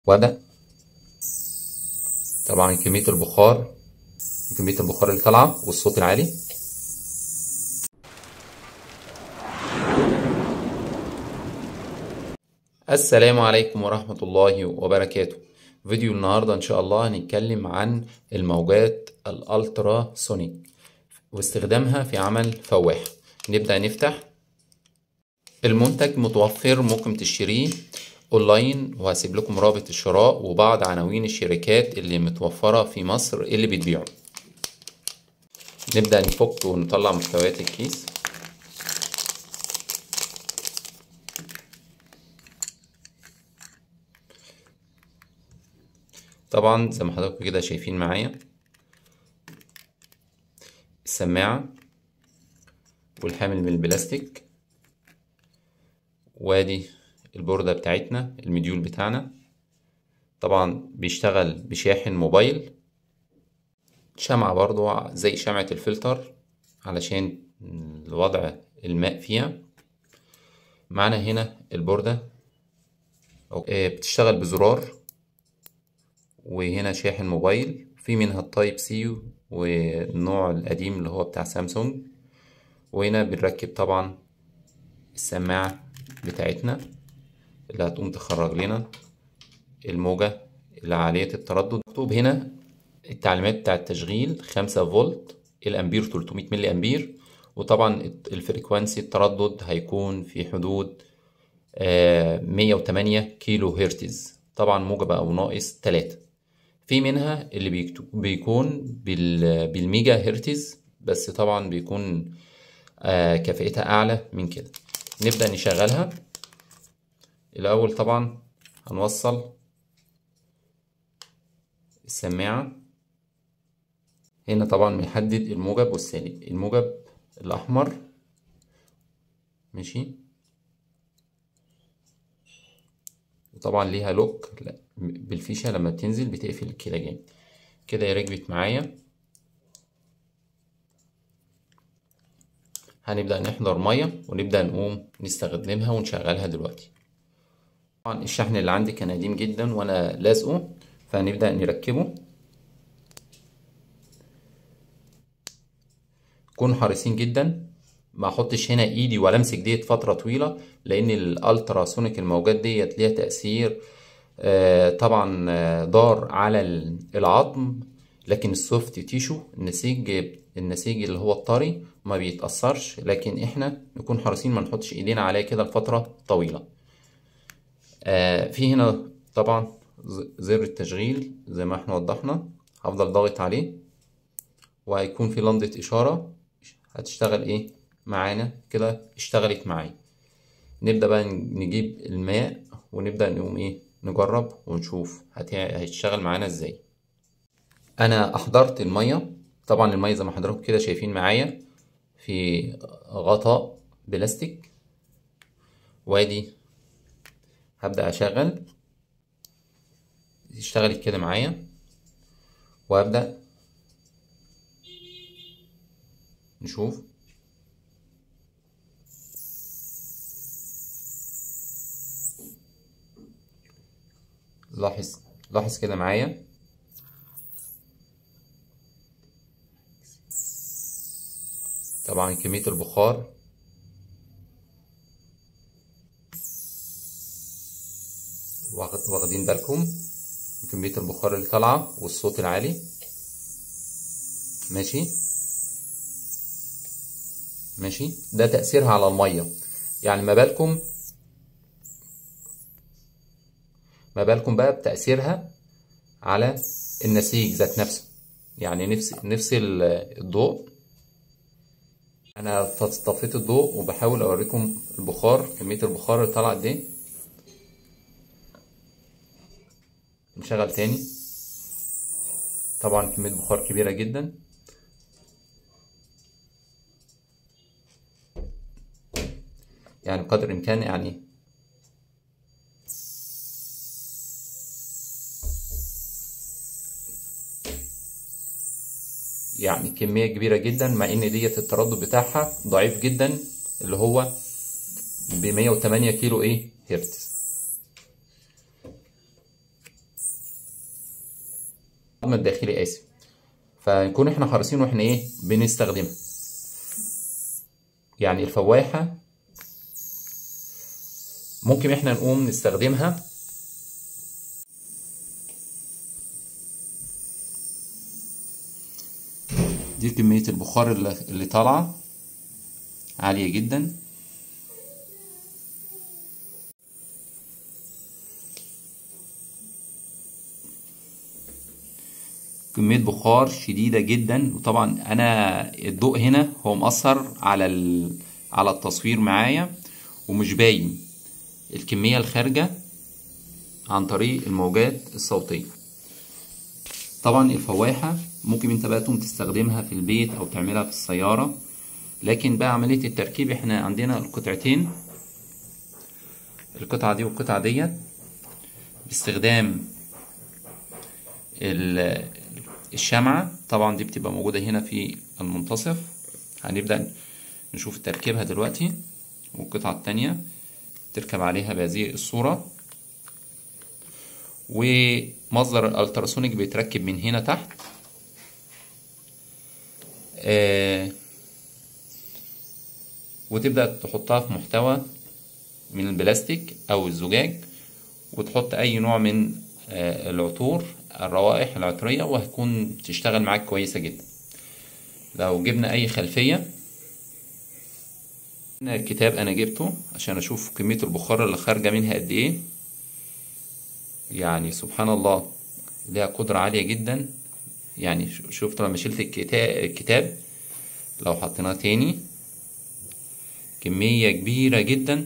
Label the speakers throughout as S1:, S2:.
S1: وابدأ طبعا كمية البخار كمية البخار اللي طالعة والصوت العالي السلام عليكم ورحمة الله وبركاته فيديو النهاردة إن شاء الله هنتكلم عن الموجات الألترا سونيك واستخدامها في عمل فواحة نبدأ نفتح المنتج متوفر ممكن تشتريه اونلاين وهسيب لكم رابط الشراء وبعض عناوين الشركات اللي متوفرة في مصر اللي بتبيعه نبدأ نفك ونطلع محتويات الكيس طبعا زي ما حضراتكم كده شايفين معايا السماعة والحامل من البلاستيك وادي البوردة بتاعتنا المديول بتاعنا طبعا بيشتغل بشاحن موبايل شمعة برضو زي شمعة الفلتر علشان وضع الماء فيها معنا هنا البوردة بتشتغل بزرار وهنا شاحن موبايل في منها التايب سي والنوع القديم اللي هو بتاع سامسونج وهنا بنركب طبعا السماعة بتاعتنا اللي هتقوم تخرج لنا الموجة اللي عالية التردد مكتوب هنا التعليمات بتاع التشغيل خمسة فولت الأمبير 300 ملي أمبير وطبعا الفريكوانسي التردد هيكون في حدود مية وتمانية كيلو هرتز طبعا موجب أو ناقص تلاتة في منها اللي بيكون بالميجا هرتز بس طبعا بيكون كفاءتها أعلى من كده نبدأ نشغلها الأول طبعا هنوصل السماعة هنا طبعا بنحدد الموجب والسالب الموجب الأحمر ماشي وطبعا ليها لوك بالفيشة لما بتنزل بتقفل كده جامد كده هي ركبت معايا هنبدأ نحضر مية ونبدأ نقوم نستخدمها ونشغلها دلوقتي طبعا الشحن اللي عندي كان قديم جدا وانا لازقه فهنبدأ نركبه كونوا حريصين جدا ما احطش هنا ايدي ولا امسك ديت فترة طويلة لان الالترا سونيك الموجات ديت ليها تأثير آه طبعا آه ضار على العظم لكن السوفت تيشو النسيج النسيج اللي هو الطري ما بيتأثرش لكن احنا نكون حريصين ما نحطش ايدينا عليه كده لفترة طويلة آه في هنا طبعا زر التشغيل زي ما احنا وضحنا هفضل ضاغط عليه وهيكون في لمضة إشارة هتشتغل ايه معانا كده اشتغلت معايا نبدأ بقى نجيب الماء ونبدأ نقوم ايه نجرب ونشوف هتشتغل معانا ازاي انا احضرت المية طبعا المية زي ما حضراتكم كده شايفين معايا في غطاء بلاستيك وادي هبدأ أشغل اشتغلت كده معايا وأبدأ نشوف لاحظ لاحظ كده معايا طبعا كمية البخار واخدين بالكم كمية البخار اللي طالعة والصوت العالي ماشي ماشي ده تأثيرها على المية يعني ما بالكم ما بالكم بقى بتأثيرها على النسيج ذات نفسه يعني نفس نفس الضوء انا طفيت الضوء وبحاول اوريكم البخار كمية البخار اللي طالعة قد ايه نشغل تاني طبعا كمية بخار كبيرة جدا يعني بقدر الامكان يعني يعني كمية كبيرة جدا مع ان ديت التردد بتاعها ضعيف جدا اللي هو ب 108 كيلو ايه هرتز العظم الداخلي اسف فنكون احنا حريصين واحنا ايه بنستخدمها يعني الفواحة ممكن احنا نقوم نستخدمها دي كمية البخار اللي, اللي طالعة عالية جدا كمية بخار شديدة جدا وطبعا انا الضوء هنا هو مأثر على ال... على التصوير معايا ومش باين الكمية الخارجة عن طريق الموجات الصوتية طبعا الفواحة ممكن انت بقى تقوم تستخدمها في البيت او تعملها في السيارة لكن بقى عملية التركيب احنا عندنا القطعتين القطعة دي والقطعة ديت باستخدام الشمعة طبعا دي بتبقى موجودة هنا في المنتصف هنبدأ نشوف تركيبها دلوقتي والقطعة التانية تركب عليها بهذه الصورة ومصدر الالتراسونيك بيتركب من هنا تحت آه وتبدأ تحطها في محتوى من البلاستيك أو الزجاج وتحط أي نوع من آه العطور الروائح العطرية وهتكون تشتغل معاك كويسة جدا لو جبنا أي خلفية كتاب أنا جبته عشان أشوف كمية البخار اللي خارجة منها قد إيه يعني سبحان الله ليها قدرة عالية جدا يعني شفت لما شلت الكتاب لو حطيناه تاني كمية كبيرة جدا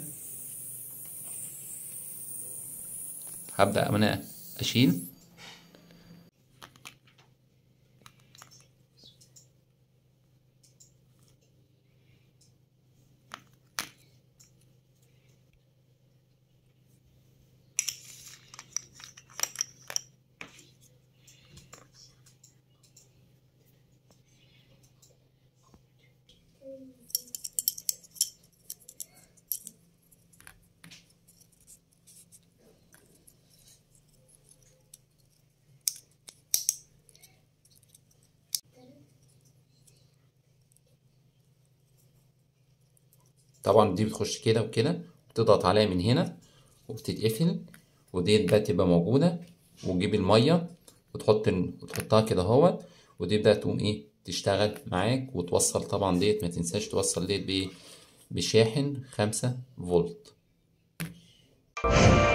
S1: هبدأ أنا أشيل طبعا دي بتخش كده وكده وتضغط عليها من هنا وبتتقفل وديت بقى تبقى موجودة وتجيب المية وتحط وتحطها كده اهوت ودي بقى تقوم ايه تشتغل معاك وتوصل طبعا ديت ما تنساش توصل ديت بايه بشاحن خمسة فولت